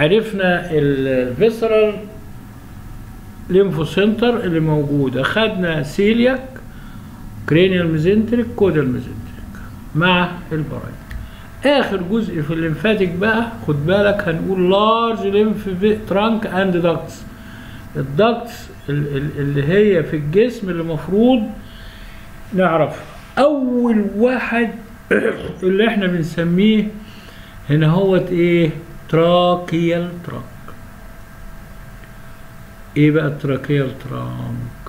عرفنا الفيسرال ليمفو سنتر اللي موجوده خدنا سيلياك كرينيال ميزنتريك كودال ميزنتريك مع البرايت اخر جزء في الليمفاتيك بقى خد بالك هنقول لارج ليمف ترانك اند داكتس الداكتس اللي هي في الجسم اللي المفروض نعرفها اول واحد اللي احنا بنسميه هنا هوت ايه تراكيال ترانك ايه بقى التراكيال ترانك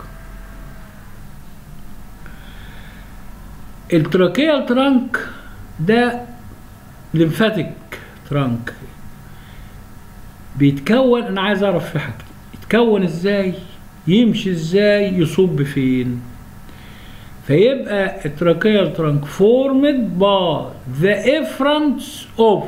التراكيال ترانك ده ليمفاتيك ترانك بيتكون انا عايز اعرف في حاجتين يتكون ازاي يمشي ازاي يصب فين فيبقى التراكيال ترانك formed by the efferents of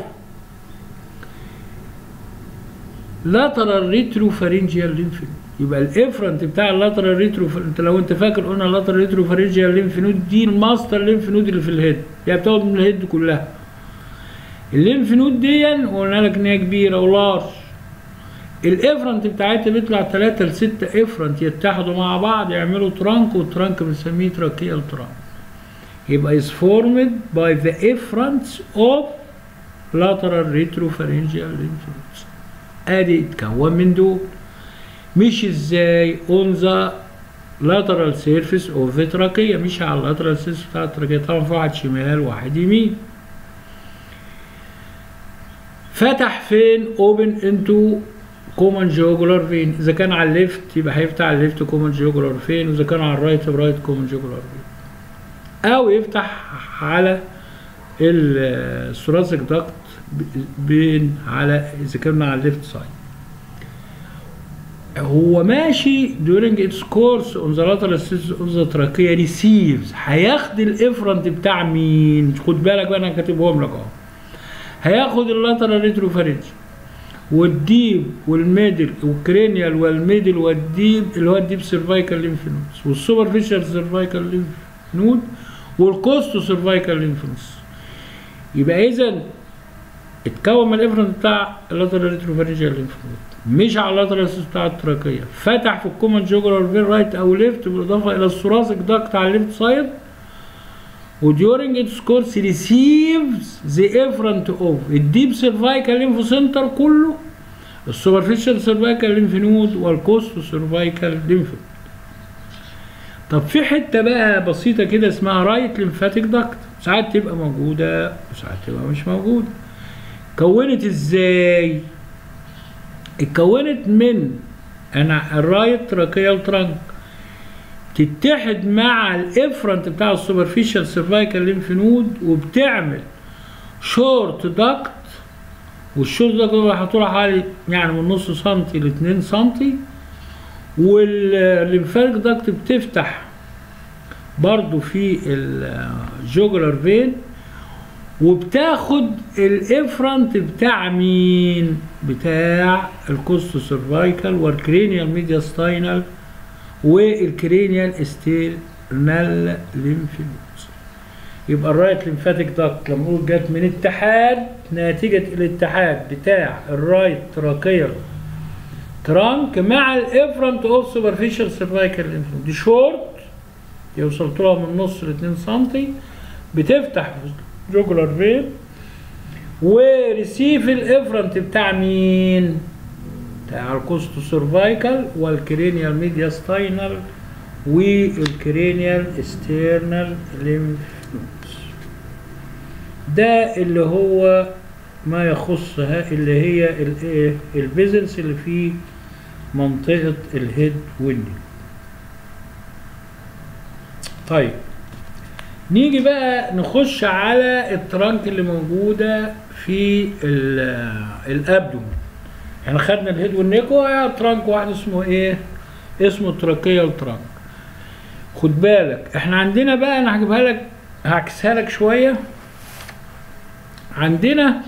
lateral retropharyngeal lymph node يبقى الافرنت بتاع اللاترال ريترو انت لو انت فاكر قلنا اللاترال ريتروفارينجيال ليمف نود دي الماستر ليمف نود اللي في الهيد يعني بتاخد من الهيد كلها الليمف نود دي قلنا لك ان هي كبيره ولارج الافرنت بتاعتها بيطلع 3 ل 6 افرنت يتحدوا مع بعض يعملوا ترانك والترانك بنسميه تراكيال ترانك يبقى is formed by the efferents of lateral retropharyngeal lymph nodes ادي اتكون من دول مش ازاي on the lateral surface of the trachea مش على اللاترال سيرفيس بتاع التراكية طبعا في واحد شمال وواحد يمين فتح فين open into common jugular vein اذا كان على الليفت يبقى هيفتح على الليفت common jugular vein واذا كان على الرايت رايت common jugular vein او يفتح على الثوراسيك داكت بين على اذا كان على الليفت سايد هو ماشي during its course on the lateral surface of the trachea receives هياخد الافرنت بتاع مين خد بالك بقى انا كاتبهم لك اهو هياخد اللاترال ريتروفارينج والديب والميدل والكرينيال والميدل والديب اللي هو الديب سيرفايكال ليمف نودز والسوبرفيشال سيرفايكال ليمف نود والكوستو سيرفايكال ليمف نودز يبقى اذا اتكون من الافرنت بتاع اللاترال ريتروفارينجيال ليمف نود مش على اللاترال بتاع التراكيه فتح في الكومن جوجرال فين رايت او ليفت بالاضافه الى الثوراسيك داكت على الليفت سايد وديورنج اتس كورس ريسيفز ذا افرنت اوف الديب سيرفايكال ليمفو سنتر كله السوبرفيشال سيرفايكال ليمف نود والكوستو سيرفايكال ليمف نود طب في حته بقى بسيطه كده اسمها رايت ليمفاتيك داكت ساعات تبقى موجوده وساعات تبقى مش موجوده كونت ازاي اتكونت من انا الرايت تراكيال ترانك تتحد مع الافرنت بتاع السوبرفيشال سيرفايكال ليمف نود وبتعمل شورت داكت والشورت داكت اللي هتروح حوالي يعني من نص سنتي ل 2 سنتي والليمفاتيك داكت بتفتح برضو في الجوجلر فين وبتاخد الافرنت بتاع مين بتاع الكوستو سيرفايكال والكرينيال ميدياستاينال والكرينيال استيرنال ليمف نودز يبقى الرايت ليمفاتيك داكت لما نقول جت من اتحاد نتيجة الاتحاد بتاع الرايت تراكيال ترانك مع الافرنت اوف سوبرفيشال سيرفايكال ليمف نود دي شورت دي وصلت لها من نص ل 2 سم بتفتح جوجلر فين وريسيف الافرنت بتاع مين بتاع الكوستو سيرفايكال والكرينيال ميدياستاينال والكرينيال استرنال ليمف نودز ده اللي هو ما يخص اللي هي الايه الفيزلز اللي في منطقه الهيد والنيك طيب نيجي بقى نخش على الترانك اللي موجوده في الابدومن احنا خدنا الهيد والنيك ترانك واحد اسمه ايه اسمه تراكيال ترانك خد بالك احنا عندنا بقى انا هجيبها لك هعكسها لك شويه عندنا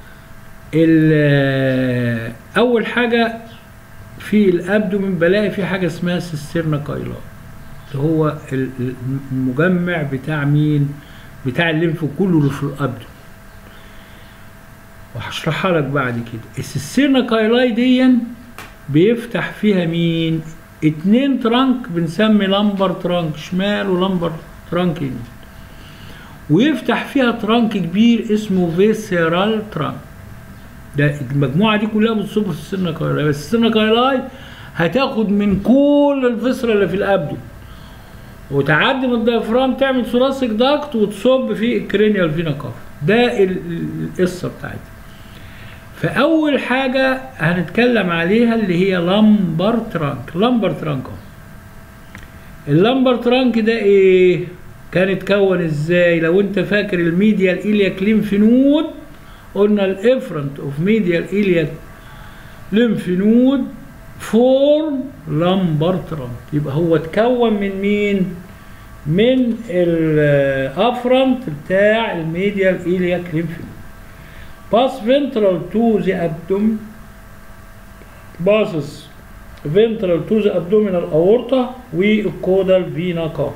اول حاجه في الابدومن بلاقي في حاجه اسمها سيسترنا كايلات اللي هو المجمع بتاع مين بتاع الليمف كله اللي في الابدومن وهشرحها لك بعد كده السيسترنا كايلاي دي بيفتح فيها مين اتنين ترانك بنسمي لمبر ترانك شمال ولمبر ترانك يمين ويفتح فيها ترانك كبير اسمه فيسيرال ترانك ده المجموعه دي كلها بتصب في السيرنا كايلاي بس السيرنا كايلاي هتاخد من كل الفسرة اللي في الابدو وتعدي من الديافرام تعمل ثوراسيك داكت وتصب في الكرينيال فينا كاف ده ال- ال- القصه بتاعتي فاول حاجه هنتكلم عليها اللي هي لمبر ترانك لمبر ترانك اهو. اللمبر ترانك ده ايه كان اتكون ازاي لو انت فاكر الميديال ايلياك ليمف نود قلنا الافرنت اوف ميديال ايلياك ليمف نود فورم لمبر ترانك يبقى هو اتكون من مين من الافرنت بتاع الميديال ايلياك ليمف نود باس فنترال تو ذا abdomen باصص فنترال تو ذا abdominal aorta والكودال فينا كاف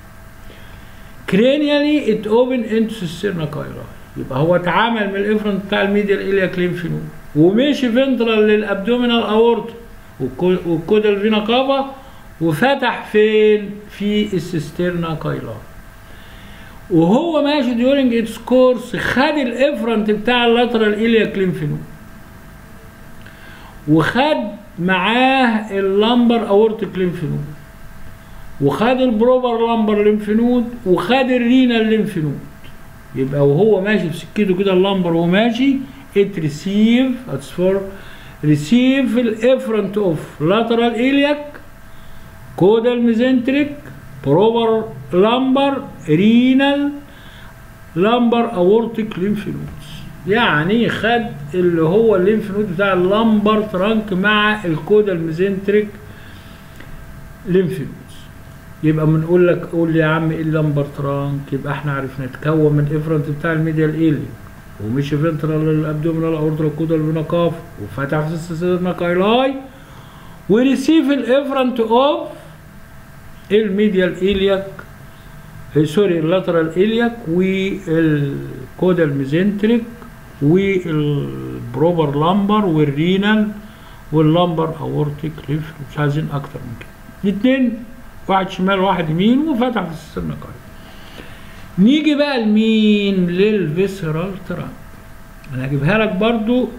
cranially it open into cisterna coeli يبقى هو اتعامل من الافرنت بتاع الميديال ايلياك ليمف نود ومشي فنترال للابدومينال اورتا والكودال فينا كافا وفتح فين في السيسترنا كايلا وهو ماشي ديورنج اتس كورس خد الافرنت بتاع اللاترال ايلياك ليمف نود وخد معاه اللمبر اورتيك ليمف نود وخد البروبر لمبر ليمف نود وخد الرينال ليمف نود يبقى وهو ماشي في سكته كده اللمبر وهو ماشي ات ريسيف اتس فور ريسيف الافرنت اوف لاترال ايلياك كودال ميزنتريك بروبر لمبر رينال لمبر اورتيك ليمف نودز يعني خد اللي هو الليمف نود بتاع اللمبر ترانك مع الكودال ميزنتريك ليمف نودز يبقى بنقول لك قول لي يا عم ايه اللمبر ترانك يبقى احنا عرفنا اتكون من افرنت بتاع الميديال ايلي ومشي فنترال الابدومينال اورترا كودال فيناكاف وفتح في السيسترنا كايلاي وريسيف الافرنت اوف الميديال ايلياك سوري اللاترال ايلياك والكودال ميزنتريك والبروبر لامبر والرينال واللامبر اورتيك ليف مش عايزين اكتر من كده الاثنين واحد شمال وواحد يمين وفتح في السيسترنا كايلاي نيجي بقى لمين للفيسرال ترانك انا هجيبها لك برضو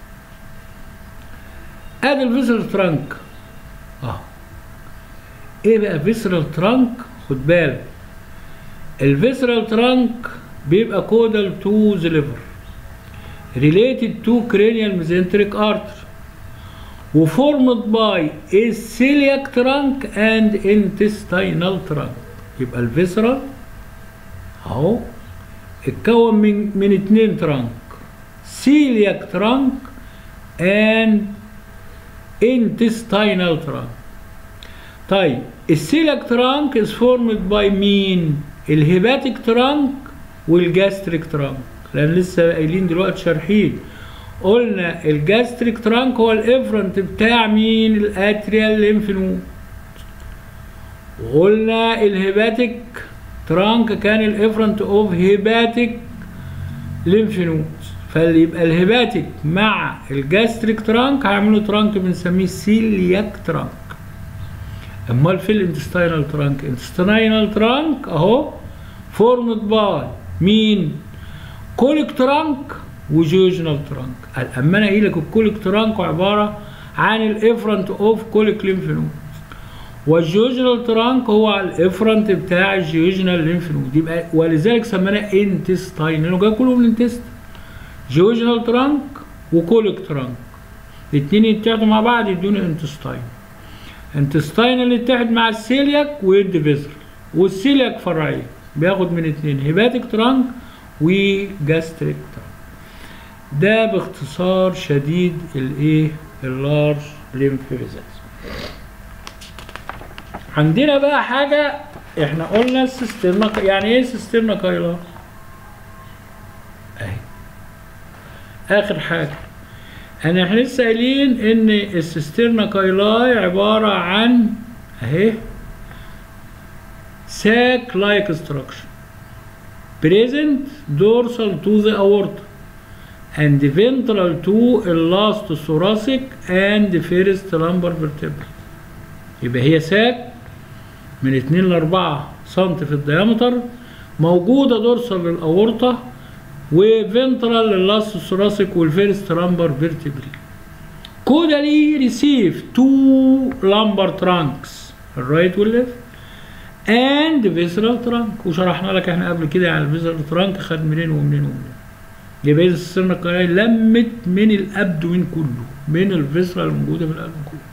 ادي الفيسرال ترانك اه ايه بقى فيسرال ترانك خد بالك الفيسرال ترانك بيبقى كودال تو ذا ليفر related to cranial mesenteric artery وformed by a celiac trunk and intestinal trunk يبقى الفيسرال اهو اتكون من من اتنين ترانك سيلياك ترانك اند intestinal trunk طيب السيلياك ترانك is formed by مين الهيباتيك ترانك والجاستريك ترانك لان لسه قايلين دلوقتي شارحين قلنا الجاستريك ترانك هو الافرنت بتاع مين الاتريال ليمف نود وقلنا الهيباتيك ترانك كان الافرنت اوف هيباتيك ليمف نود فيبقى الهيباتيك مع الجاستريك ترانك هيعملوا ترانك بنسميه سيلياك ترانك امال في الانتستينال ترانك انتستينال ترانك اهو فورمد باي مين كوليك ترانك وجيوجنال ترانك اما انا قايل لك الكوليك ترانك عباره عن الافرنت اوف كوليك ليمف نود والجيوجنال ترانك هو الافرنت بتاع الجيوجنال ليمف نود يبقى ولذلك سميناه انتستاين لانه جاي كله من الانتست جيوجنال ترانك وكوليك ترانك الاثنين يتحدوا مع بعض يدوني انتستاين انتستاين اللي يتحد مع السيلياك ويدي فيزر والسيلياك فرعيه بياخد من اتنين هيباتيك ترانك وجاستريك ترانك ده باختصار شديد الايه اللارج ليمف فيزلز عندنا بقى حاجة احنا قلنا السيسترنا يعني ايه سيسترنا كايلا اهي اخر حاجة انا احنا لسه قايلين ان السيسترنا كايلاي عبارة عن اهي sac like structure present dorsal to the aorta and ventral to last thoracic and first lumbar vertebra يبقى هي ساك من 2 ل 4 سم في الديامتر موجوده دورسال للاورطه وفنترال للاست ثوراسيك والفيرست لامبر فيرتبري كودالي ريسيف تو لامبر ترانكس الرايت والليفت اند فيسرال ترانك وشرحنا لك احنا قبل كده على الفيسرال ترانك خد منين ومنين ومنين يبقى اذا السيرنا القناعي لمت من الابدوين كله من الفيسرال الموجوده في القلب كله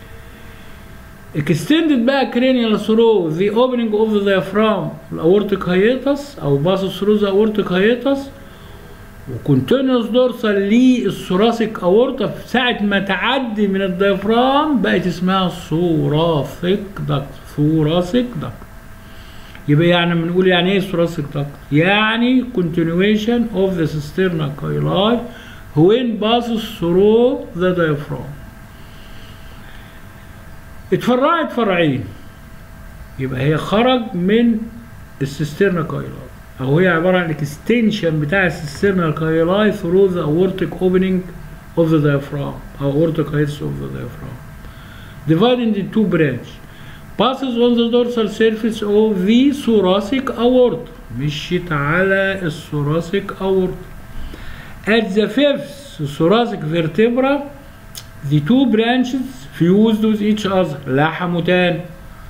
extended بقى cranial through the opening of the diaphragm الاورتيك hiatus او passes through the aortic hiatus وكونتينوس دورسال للثوراسيك اورتا في ساعه ما تعدي من الديافرام بقت اسمها ثوراسيك داكت ثوراسيك داكت يبقى يعني بنقول يعني ايه ثوراسيك داكت يعني continuation of the cisterna coeli when passes through the diaphragm اتفرعت فرعين يبقى هي خرج من السيسترنا كايلاي او هي عباره عن اكستنشن بتاع السيسترنا كايلاي through the aortic opening of the diaphragm او aortic hiatus of the diaphragm divided into two branch passes on the dorsal surface of the thoracic aorta مشيت على الثوراسيك aorta at the fifth thoracic vertebra the two branches fused with each other لحموا تاني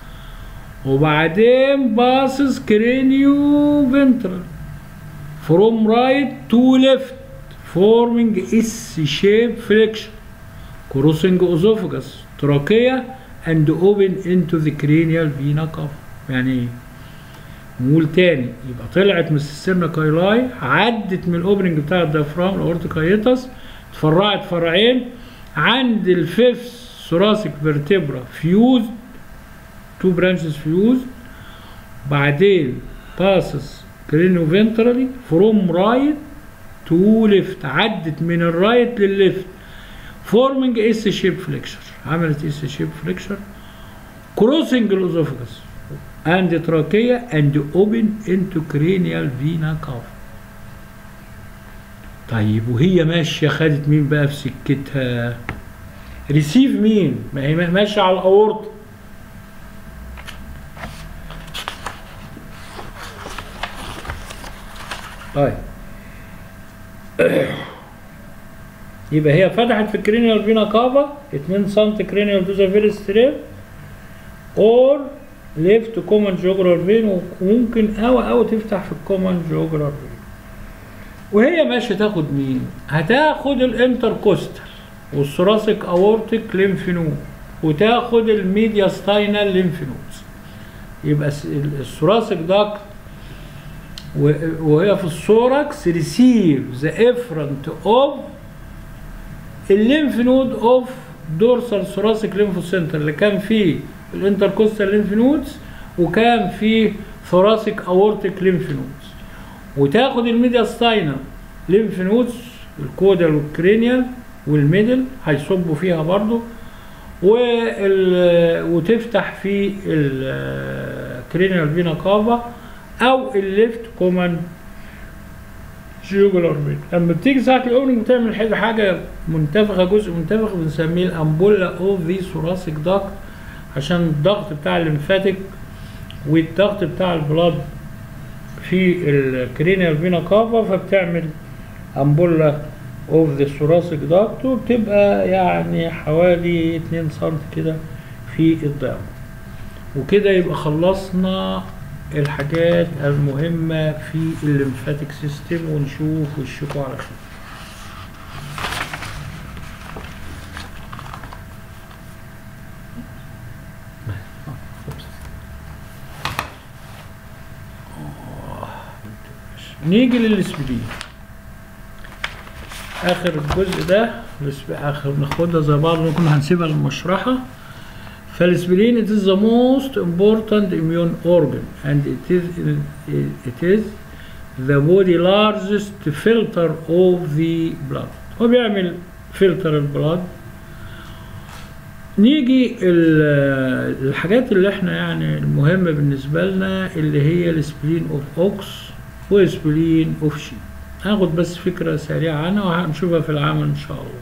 وبعدين باصص كرينيو فنترال from right to left forming S shape flexion crossing esophagus trachea and open into the cranial vena cava يعني ايه؟ نقول تاني يبقى طلعت من السيرنا كايلاي عدت من الاوبننج بتاع الديافرام الاورتيك هايتس اتفرعت فرعين عند الفيفث ثوراسيك فيرتبرا فيوز تو برانشز فيوز بعدين باسس كرينيو فنترالي فروم رايت تو ليفت عدت من الرايت للليفت فورمنج اس شيب فليكشر عملت اس شيب فليكشر كروسنج الاسوفجس اند تراكيا اند اوبن انتو كرينيال فينا كاف طيب وهي ماشيه خدت مين بقى في سكتها ريسيف مين ما هي ماشيه على الاورطه طيب يبقى هي فتحت في الكرينيال فينا كافا 2 سم كرينيال دوزا فيري ستريب اور ليفت كومن جوجرال فين وممكن او او تفتح في الكومن جوجرال فين وهي ماشيه تاخد مين؟ هتاخد الانتركوستال والثوراسيك اورتيك ليمف نود وتاخد الميديا ستاينال ليمف نودز يبقى الثوراسيك داكت وهي في الثوركس ريسيف ذا افرنت اوف الليمف نود اوف دورسال ثوراسيك ليمفو سنتر اللي كان فيه الانتركوستال ليمف نودز وكان فيه ثوراسيك اورتيك ليمف نودز وتاخد الميديا ستاينال ليمف نودز الكودال والكرينيال والميدل هيصبوا فيها برضو وال... وتفتح في الكرينيال فينا كافا او الليفت كومان جيوجولار فين لما بتيجي ساعه الاوبننج بتعمل حاجه حاجه منتفخه جزء منتفخ بنسميه الامبولا اوف ذي ثوراسيك داكت عشان الضغط بتاع الليمفاتيك والضغط بتاع البلاد في الكرينيال فينا كافا فبتعمل امبولا اوف ذا ثوراسيك داكت وبتبقى يعني حوالي 2 سم كده في الدايمتر وكده يبقى خلصنا الحاجات المهمة في الليمفاتيك سيستم ونشوف وشكوا على خير نيجي للاسبرين اخر الجزء ده اخر ناخدها زي بعض ممكن هنسيبها للمشرحه فالاسبرين it is the most important immune organ and it is it is the body largest filter of the blood هو بيعمل فلتر البلاد نيجي الحاجات اللي احنا يعني المهمة بالنسبة لنا اللي هي الاسبرين اوف اوكس واسبرين اوف شيب هاخد بس فكرة سريعة عنها وهنشوفها في العمل إن شاء الله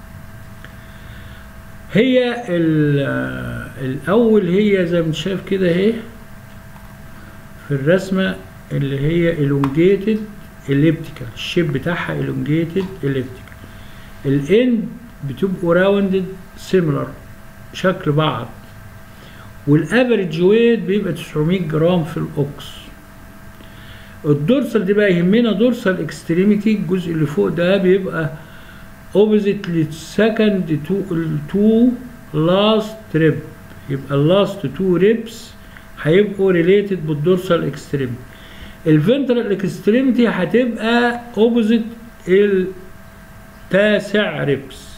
هي ال- الأول هي زي ما انت شايف كده اهي في الرسمة اللي هي elongated elliptical الشيب بتاعها elongated elliptical الاند بتبقوا راوندد سيميلر شكل بعض والافريج ويت بيبقى 900 جرام في الاوكس الدورسال دي بقى يهمنا دورسال اكستريميتي الجزء اللي فوق ده بيبقى اوبوزيت للسكند تو التو لاست ريب يبقى اللاست تو ريبس هيبقوا ريليتد بالدورسال اكستريميتي الفنترال اكستريميتي هتبقى اوبوزيت التاسع ريبس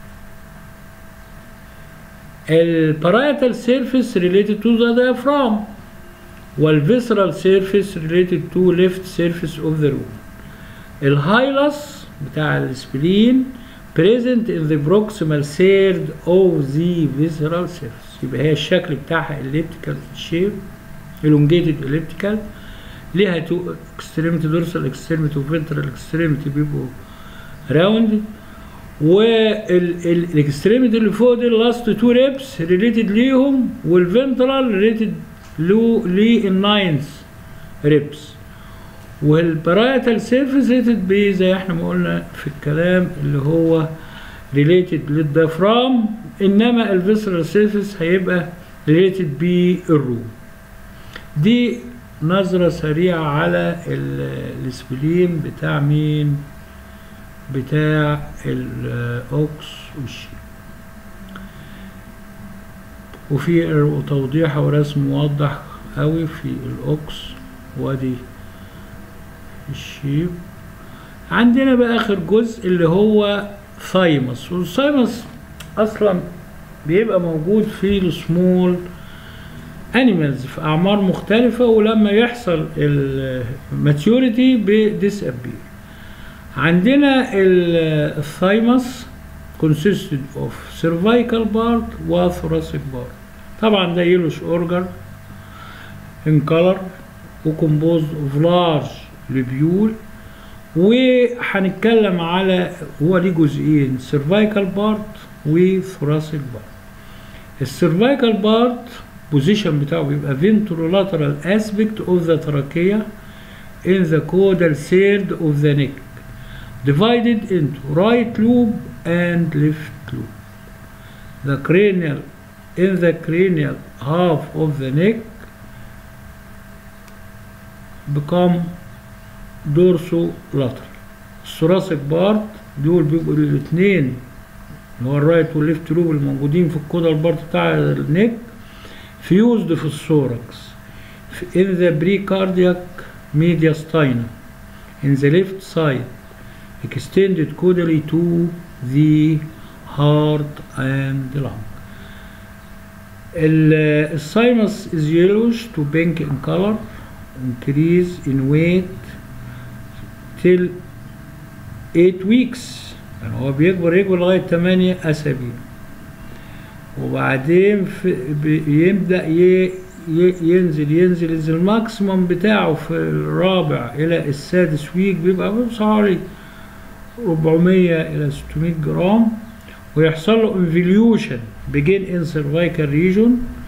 البارايتال سيرفيس ريليتد تو ذا diaphragm والفيسرال سيرفيس ريليتد تو ليفت سيرفيس اوف ذا روم الهايلس بتاع السبلين present in the proximal third of the visceral surface يبقى هي الشكل بتاعها elliptical shape elongated elliptical ليها تو extremity dorsal extremity و ventral extremity بيبقوا rounded والاكستريميتي اللي فوق دي اللاست تو ريبس ريليتد ليهم والفنترال ريليتد للناينث ريبس والبرايتال سيرفيس ريليتد ب زي احنا ما قلنا في الكلام اللي هو ريليتد للديافرام انما الفيسرال سيرفيس هيبقى ريليتد بالروم دي نظرة سريعة على ال- السبلين بتاع مين بتاع الاوكس والشيب وفي توضيح ورسم موضح قوي في الاوكس وادي الشيب عندنا بقى اخر جزء اللي هو ثايمس والثايمس اصلا بيبقى موجود في السمول انيمالز في اعمار مختلفة ولما يحصل الماتيوريتي بيديسابير عندنا الثايمس consisted of cervical part و thoracic part طبعا ده يلوش اورجر in color و composed of large lobule وهنتكلم على هو ليه جزئين cervical part و thoracic part السيرفايكال بارت بوزيشن بتاعه بيبقى ventrolateral aspect of the trachea in the caudal third of the neck divided into right lobe and left lobe. The cranial in the cranial half of the neck become dorsolateral. الثوراسيك بارت دول بيبقوا الاثنين اللي هو الرايت والليفت لوب الموجودين في الكودال بارت بتاع النك فيوزد في الثوركس in the precardiac mediastinum in the left side extended caudally to the heart and lung. ال- الsinus is yellowish to pink in color, increase in weight till 8 weeks يعني هو بيكبر يكبر لغاية 8 أسابيع وبعدين في بيبدأ ي- ي- ينزل ينزل ينزل الماكسيموم بتاعه في الرابع إلى السادس ويك بيبقى بص حوالي 400 إلى 600 جرام ويحصل له انفليوشن begin in cervical region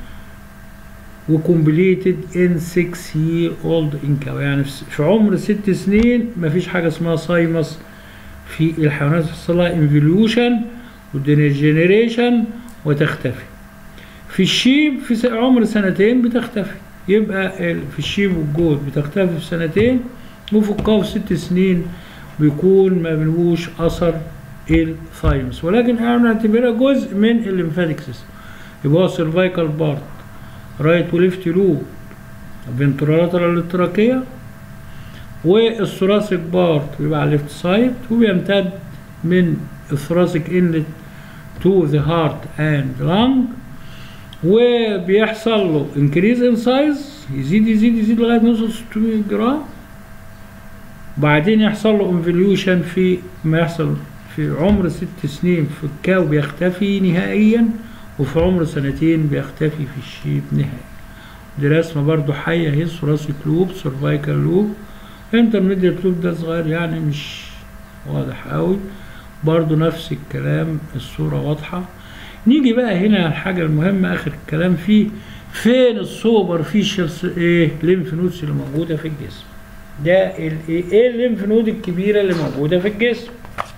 وكومبليتد in 6 year old in cow يعني في في عمر ست سنين مفيش حاجة اسمها سايمس في الحيوانات بيحصل لها انفليوشن وديجنريشن وتختفي في الشيب في س- عمر سنتين بتختفي يبقى ال- في الشيب والجود بتختفي في سنتين وفي القاف ست سنين بيكون ما ملهوش اثر الثايمس ولكن احنا بنعتبرها جزء من الليمفاتيك سيستم يبقى هو سيرفايكال بارت رايت وليفت لوب فنترالاترال للتراكية والثوراسيك بارت بيبقى على الليفت سايد وبيمتد من الثوراسيك انلت تو ذا هارت اند لانج وبيحصل له انكريز ان سايز يزيد يزيد يزيد لغايه ما يوصل 600 جرام بعدين يحصل له انفليوشن في ما يحصل في عمر ست سنين في الكاو بيختفي نهائيا وفي عمر سنتين بيختفي في الشيب نهائي دي رسمة برضو حية اهي ثوراسيك لوب سيرفايكال لوب انترميديت لوب ده صغير يعني مش واضح قوي برضو نفس الكلام الصورة واضحة نيجي بقى هنا الحاجة المهمة آخر الكلام فيه فين السوبر فيشلز ايه ليمف نودز اللي موجودة في الجسم ده ال- ايه الليمف نود الكبيرة اللي موجودة في الجسم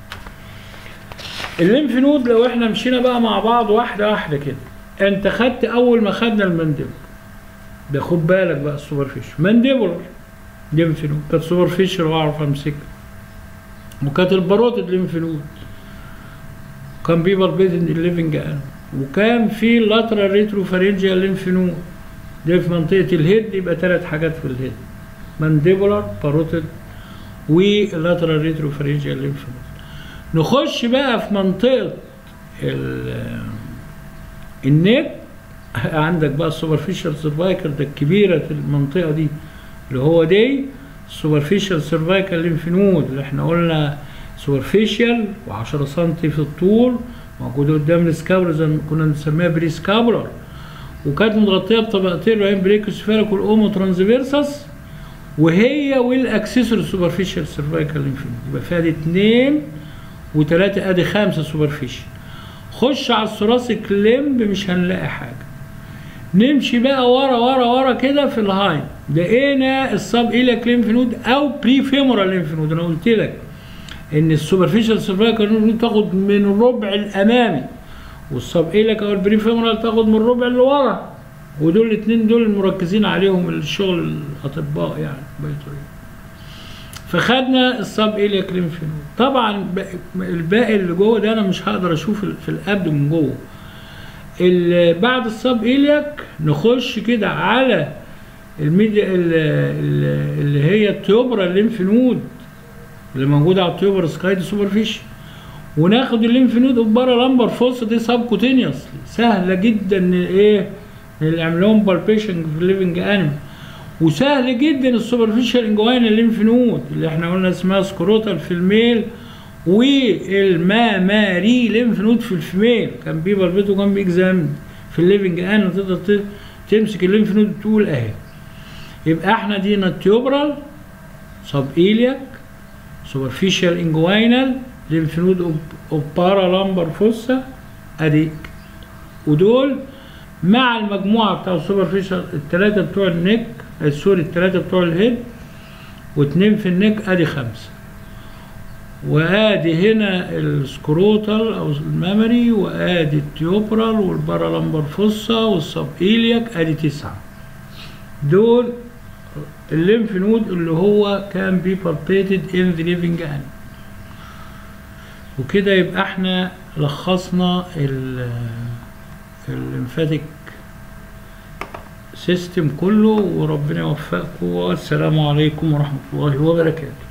الليمف نود لو احنا مشينا بقى مع بعض واحدة واحدة كده انت خدت اول ما خدنا المنديبل ده خد بالك بقى السوبر فيش مانديبولر ليمف نود كانت سوبر فيش واعرف امسكها وكانت الباروتد ليمف نود كان بيبر بيتن الليفنج ان وكان في لاترال ريترو فارنجيال ليمف نود ده في منطقة الهيد يبقى ثلاث حاجات في الهيد مانديبولار باروتد ولاترال ريترو فارنجيال ليمف نود نخش بقى في منطقة ال- النك عندك بقى السوبرفيشال سيرفايكال ده الكبيرة في المنطقة دي اللي هو دي السوبرفيشال سيرفايكال ليمف نود اللي احنا قلنا سوبرفيشال و10 سم في الطول موجودة قدام السكابر زي ما كنا بنسميها بري سكابولار وكانت متغطية بطبقتين رهين بريكوسفيرك والاومو ترانسفيرسس وهي والاكسسوري سوبرفيشال سيرفايكال ليمف نود يبقى فيها دي اتنين وتلاتة ادي خمسة سوبرفيشال خش على الثوراسيك ليمب مش هنلاقي حاجة نمشي بقى ورا ورا ورا كده في الهاين لقينا السب ايليك ليمف نود او بري فيمورال ليمف نود انا قلت لك ان السوبرفيشال سيرفايكال ليمف نود تاخد من الربع الامامي والسب ايليك او البري فيمورال تاخد من الربع اللي ورا ودول الاثنين دول المركزين عليهم الشغل الاطباء يعني بيطري فخدنا السب ايليك ليمف نود طبعا ب- الباقي اللي جوه ده انا مش هقدر اشوف ال- في الابد من جوه ال- بعد السب ايلياك نخش كده على الميديا ال- ال- اللي هي التيوبرا الليمف نود اللي موجوده على التيوبرا سكايد سوبرفيش وناخد الليمف نود اوبرا لامبر فوس دي سب كوتينيوس سهله جدا ان ايه نعمل لهم بالبيشن في الليفنج انيمال وسهل جدا السوبرفيشال انجوين الليمف نود اللي احنا قلنا اسمها سكروتال في الميل والماماري ليمف نود في الفيميل كان بيبر بيت وكان بيكزام في الليفنج ان تقدر ت- تمسك الليمف نود تقول اهي يبقى احنا دينا التيوبرال سب ايلياك سوبرفيشال انجوينال ليمف نود اوبارا لامبر فوسا اديك ودول مع المجموعه بتاع السوبرفيشال الثلاثه بتوع النك آه، سوري الثلاثه بتوع الهيد واتنين في النك ادي خمسه وادي هنا السكروتال او الميموري وادي التيوبرال والبارالمبر فوسا والسب ايلياك ادي تسعه دول الليمف نود اللي هو كان بي palpated in the living animal وكده يبقى احنا لخصنا ال الليمفاتيك سيستم كله وربنا يوفقكم والسلام عليكم ورحمة الله وبركاته